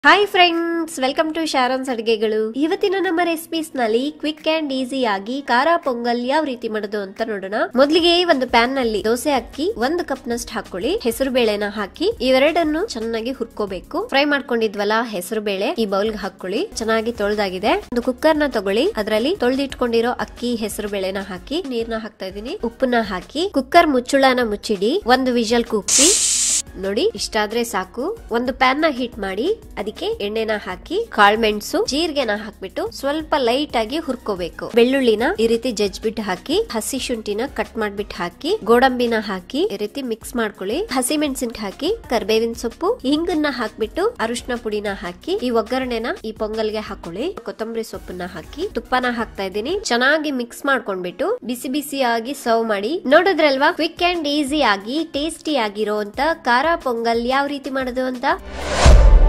hi friends welcome to Sharon's ಅಡಿಗೆಗಳು ಇವತ್ತಿನ ನಮ್ಮ ರೆಸಿಪೀಸ್ ನಲ್ಲಿ ಕ್ವಿಕ್ ಅಂಡ್ ಈಸಿ ಆಗಿ ಖಾರ ಪೊಂಗಲ್ ಯಾವ ರೀತಿ ಮಾಡೋದು ಅಂತ ನೋಡೋಣ ಮೊದಲಿಗೆ ಒಂದು ಪ್ಯಾನ್ ನಲ್ಲಿ ದೋಸೆ ಅಕ್ಕಿ ಒಂದು ಕಪ್ ನಷ್ಟು ಹಾಕೊಳ್ಳಿ ಹೆಸರು ಬೇಳೆನ ಹಾಕಿ ಇವೆರಡನ್ನು ಚೆನ್ನಾಗಿ ಹುರ್ಕೋಬೇಕು ಫ್ರೈ ಮಾಡ್ಕೊಂಡಿದ್ವಲ್ಲ ಹೆಸರು ಬೇಳೆ ಈ ಬೌಲ್ ಹಾಕೊಳ್ಳಿ ಚೆನ್ನಾಗಿ ತೊಳೆದಾಗಿದೆ ಒಂದು ಕುಕ್ಕರ್ ನ ತಗೊಳ್ಳಿ ಅದರಲ್ಲಿ ತೊಳೆದಿಟ್ಕೊಂಡಿರೋ ಅಕ್ಕಿ ಹೆಸರು ಬೇಳೆನ ಹಾಕಿ ನೀರ್ನ ಹಾಕ್ತಾ ಇದೀನಿ ಉಪ್ಪನ್ನ ಹಾಕಿ ಕುಕ್ಕರ್ ಮುಚ್ಚುಳನ ಮುಚ್ಚಿಡಿ ಒಂದು ವಿಜಲ್ ಕೂಗ್ಸಿ ನೋಡಿ ಇಷ್ಟಾದ್ರೆ ಸಾಕು ಒಂದು ಪ್ಯಾನ್ ನ ಹೀಟ್ ಮಾಡಿ ಅದಕ್ಕೆ ಎಣ್ಣೆನ ಹಾಕಿ ಕಾಳ್ಮೆಣಸು ಜೀರಿಗೆನ ಹಾಕ್ಬಿಟ್ಟು ಸ್ವಲ್ಪ ಲೈಟ್ ಆಗಿ ಹುರ್ಕೋಬೇಕು ಬೆಳ್ಳುಳ್ಳಿನ ಈ ರೀತಿ ಜಜ್ಬಿಟ್ಟು ಹಾಕಿ ಹಸಿ ಶುಂಠಿನ ಕಟ್ ಮಾಡ್ಬಿಟ್ಟು ಹಾಕಿ ಗೋಡಂಬಿನ ಹಾಕಿ ಈ ರೀತಿ ಮಿಕ್ಸ್ ಮಾಡ್ಕೊಳ್ಳಿ ಹಸಿ ಮೆಣಸಿನ ಹಾಕಿ ಕರ್ಬೇವಿನ ಸೊಪ್ಪು ಹಿಂಗನ್ನ ಹಾಕ್ಬಿಟ್ಟು ಅರಿಶಿನ ಪುಡಿನ ಹಾಕಿ ಈ ಒಗ್ಗರಣೆನ ಈ ಪೊಂಗಲ್ಗೆ ಹಾಕೊಳ್ಳಿ ಕೊತ್ತಂಬರಿ ಸೊಪ್ಪನ್ನ ಹಾಕಿ ತುಪ್ಪನ ಹಾಕ್ತಾ ಇದ್ದೀನಿ ಚೆನ್ನಾಗಿ ಮಿಕ್ಸ್ ಮಾಡ್ಕೊಂಡ್ಬಿಟ್ಟು ಬಿಸಿ ಬಿಸಿಯಾಗಿ ಸರ್ವ್ ಮಾಡಿ ನೋಡಿದ್ರಲ್ವಾ ಕ್ವಿಕ್ ಅಂಡ್ ಈಸಿ ಆಗಿ ಟೇಸ್ಟಿ ಆಗಿರೋ ಅಂತ ಖಾರ ಪೊಂಗಲ್ ಯಾವ ರೀತಿ ಮಾಡೋದು ಅಂತ